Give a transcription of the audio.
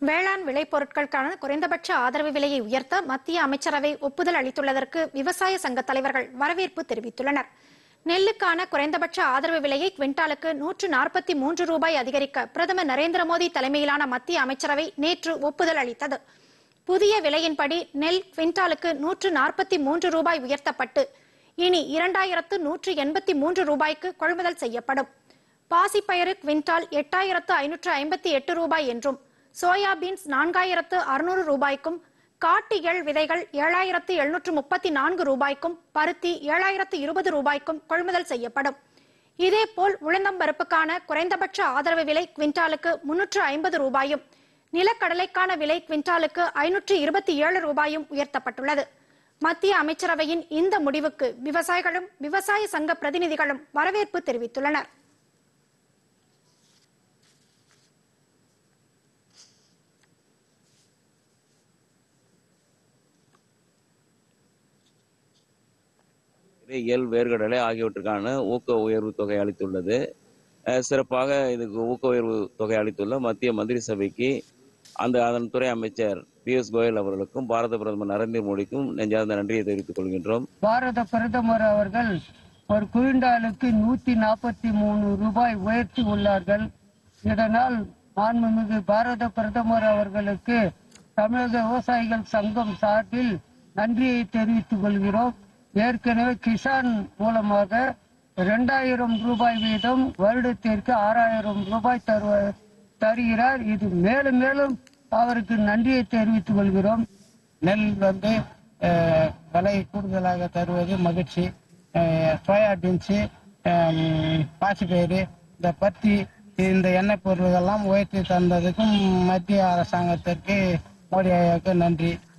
வேளாண் விளைபொருட்களுக்கான குறைந்தபட்ச ஆதரவு விலையை உயர்த்த மத்திய அமைச்சரவை ஒப்புதல் அளித்துள்ளதற்கு விவசாய சங்க தலைவர்கள் வரவேற்பு தெரிவித்துள்ளனர் நெல்லுக்கான குறைந்தபட்ச ஆதரவு விலையை குவிண்டாலுக்கு நூற்று நாற்பத்தி மூன்று ரூபாய் அதிகரிக்க பிரதமர் நரேந்திர மோடி தலைமையிலான மத்திய அமைச்சரவை நேற்று ஒப்புதல் அளித்தது புதிய விலையின்படி நெல் குவிண்டாலுக்கு நூற்று நாற்பத்தி மூன்று ரூபாய் உயர்த்தப்பட்டு இனி இரண்டாயிரத்து நூற்று எண்பத்தி மூன்று ரூபாய்க்கு கொள்முதல் செய்யப்படும் பாசிப்பயிறு குவிண்டால் எட்டாயிரத்து ஐநூற்று ஐம்பத்தி எட்டு ரூபாய் என்றும் சோயாபீன்ஸ் நான்காயிரத்து அறுநூறு ரூபாய்க்கும் காட்டு எள் விதைகள் ஏழாயிரத்து எழுநூற்று முப்பத்தி நான்கு ரூபாய்க்கும் பருத்தி ஏழாயிரத்து இருபது ரூபாய்க்கும் கொள்முதல் செய்யப்படும் இதேபோல் உளுந்தம்பருப்புக்கான குறைந்தபட்ச ஆதரவு விலை குவிண்டாலுக்கு முன்னூற்று ஐம்பது ரூபாயும் நிலக்கடலைக்கான விலை குவிண்டாலுக்கு ஐநூற்று இருபத்தி ஏழு ரூபாயும் உயர்த்தப்பட்டுள்ளது மத்திய அமைச்சரவையின் இந்த முடிவுக்கு விவசாயிகளும் விவசாய சங்க பிரதிநிதிகளும் வரவேற்பு தெரிவித்துள்ளனர் இயல் வேர்க்கடலை ஆகியவற்றுக்கான ஊக்க உயர்வு தொகை அளித்துள்ளது அஹ் சிறப்பாக இதுக்கு ஊக்க உயர்வு தொகை அளித்துள்ள மத்திய மந்திரி சபைக்கு அந்த அதன் துறை அமைச்சர் பியூஷ் கோயல் அவர்களுக்கும் பாரத பிரதமர் நரேந்திர மோடிக்கும் நெஞ்சார்ந்த நன்றியை தெரிவித்துக் கொள்கின்றோம் பாரத பிரதமர் அவர்கள் ஒரு குவிண்டாலுக்கு நூத்தி நாற்பத்தி மூணு ரூபாய் உயர்த்தி உள்ளார்கள் இதனால் மாண்புமிகு பாரத பிரதமர் அவர்களுக்கு தமிழக விவசாயிகள் சங்கம் சார்பில் நன்றியை தெரிவித்துக் கொள்கிறோம் ஏற்கனவே கிசான் மூலமாக இரண்டாயிரம் ரூபாய் வீதம் வருடத்திற்கு ஆறாயிரம் ரூபாய் தருவ தருகிறார் இது மேலும் மேலும் அவருக்கு நன்றியை தெரிவித்துக் கொள்கிறோம் நெல் வந்து அஹ், விலை கூடுதலாக தருவது மகிழ்ச்சி அஹ், சோயா பீன்ஸு பாசிப்பயிறு இந்த பருத்தி இந்த எண்ணெய் பொருள்கள்லாம் உயர்த்தி தந்ததுக்கும் மத்திய அரசாங்கத்திற்கு மோடி ஐயாவுக்கு நன்றி